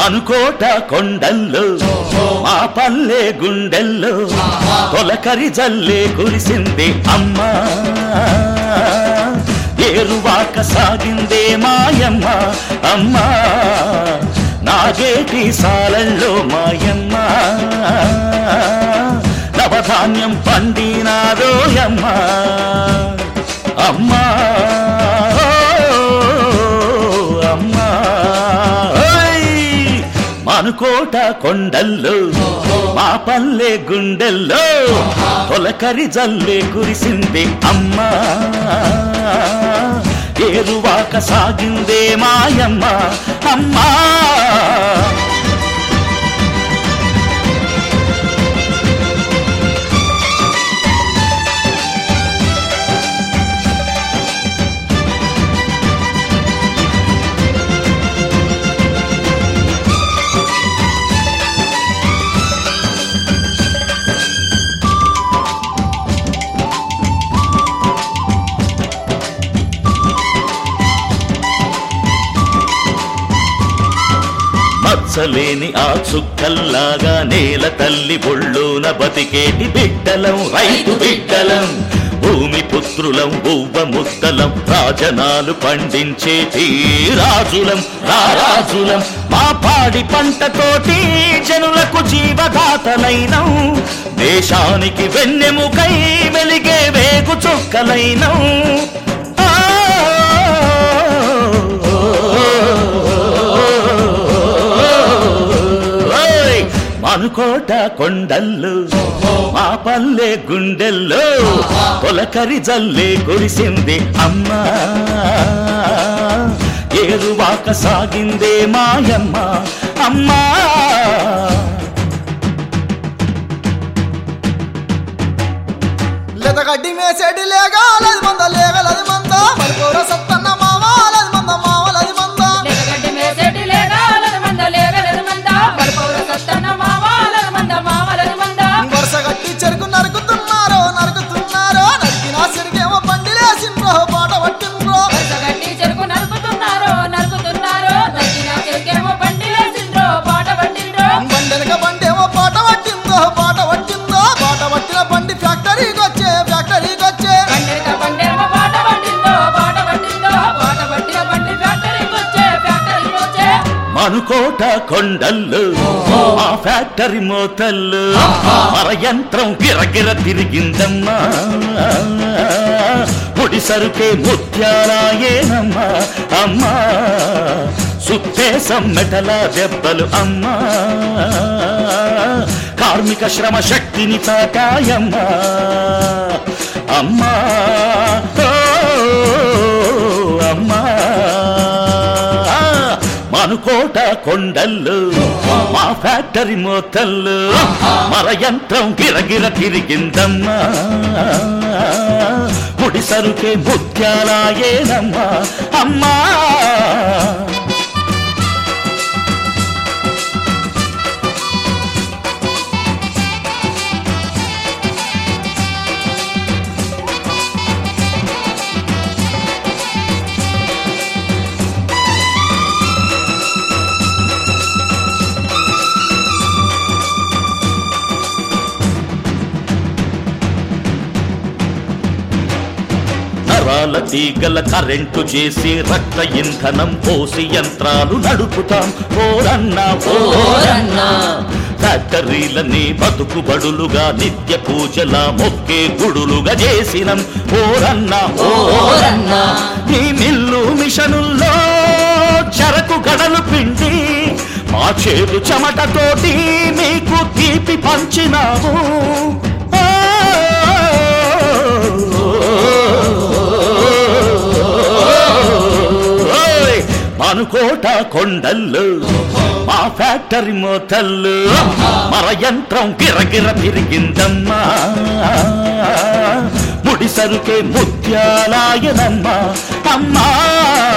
అనుకోట కొండల్లో మా పల్లె గుండెల్లో తొలకరి జల్లే కురిసింది అమ్మా ఏరువాక సాగిందే మాయమ్మ అమ్మా నాగేటి సాలల్లో మాయమ్మ నవధాన్యం పండినాదోయమ్మ అమ్మా ఓ, అమ్మా ఓయ్! మనుకోట కొండల్లో మా పల్లె గుండెల్లో తొలకరి జల్లే కురిసింది అమ్మా ఏరువాక సాగిందే మాయమ్మ అమ్మా మచ్చలేని ఆ చుక్కల్లాగా నేల తల్లి ఒళ్ళోన బతికేటి బిడ్డలం రైతు బిడ్డలం భూమి పుత్రులం బువ్వ ముద్దలం రాజనాలు పండించేటి రాజులం రారాజులం మా పాడి పంటతోటి జనులకు జీవదాతలైనం దేశానికి వెన్నెముకై వెలిగే వేగు చుక్కలైనం ఓయ్! మనుకోట కొండల్లో మా పల్లె గుండెల్లో తొలకరి జల్లే కురిసింది అమ్మా ఏరువాక సాగిందే మాయమ్మ అమ్మా లెదగడ్డి మేసేటి లేగాలది మంద లేగలది మంద మరిపోర సత్తన్న మావాలది మంద మావలది మంద లేగగడ్డి మేసేటి లేగాలది మంద లేగలది మంద బలిపౌర సత్తన్న మావాలది మంద మావలది మంద వరుస గట్టి చెరుకు నరుకుతున్నారో నరుకుతున్నారో నరికిన చెరుకేమో బండిలేసిండ్రో పాట పట్టిండ్రో వరుసగట్టి చెరుకు నరుకుతున్నారో నరుకుతున్నారో నచ్చిన చెరుకేమో బండిలేసిండ్రో పాట పట్టిండ్రో బండెనక బండేమో పాట పట్టిందో పాట పట్టిందో పాట పట్టిన బండి ఫ్యాక్టరీకి వచ్చే ఫ్యాక్టరీకి వచ్చే బండెనక బండేమో పాట పట్టిందో పాట పట్టిందో పాట పట్టిన బండి ఫ్యాక్టరీకి వచ్చే ఫ్యాక్టరీకి వచ్చే మనుకోట కొండల్లో మా ఫ్యాక్టరీ మోతల్లో మర యంత్రం గిరగిర తిరిగిందమ్మా ముడి సరుకే ముత్యాలాయేనమ్మా అమ్మా సుత్తే సమ్మెటల దెబ్బలు అమ్మా కార్మిక శ్రమ శక్తిని తాకాయమ్మా అమ్మా ఓ, అమ్మా మనుకోట కొండల్లో మా ఫ్యాక్టరీ మోతల్లో మర యంత్రం గిరగిర తిరిగిందమ్మా ముడి సరుకే ముత్యాలాయేనమ్మా అమ్మా నరాల తీగల కరెంటు చేసి రక్త ఇంధనం పోసి యంత్రాలు నడుపుతాం ఓరన్నా ఓరన్నా ఫ్యాక్టరీలని బతుకు బడులుగా నిత్య పూజల మొక్కే గుడులుగా చేసినం ఓరన్నా ఓరన్నా ఈ మిల్లు మిషనుల్లో చెరకు గడలు పిండి మా చేదు చెమటతోటి మీకు తీపి పంచినాము ఓయ్! అనుకోట కొండల్లో మా ఫ్యాక్టరీ మోతల్లో మర యంత్రం గిరగిర తిరిగిందమ్మా ముడి సరుకే ముత్యాలాయనమ్మా అమ్మా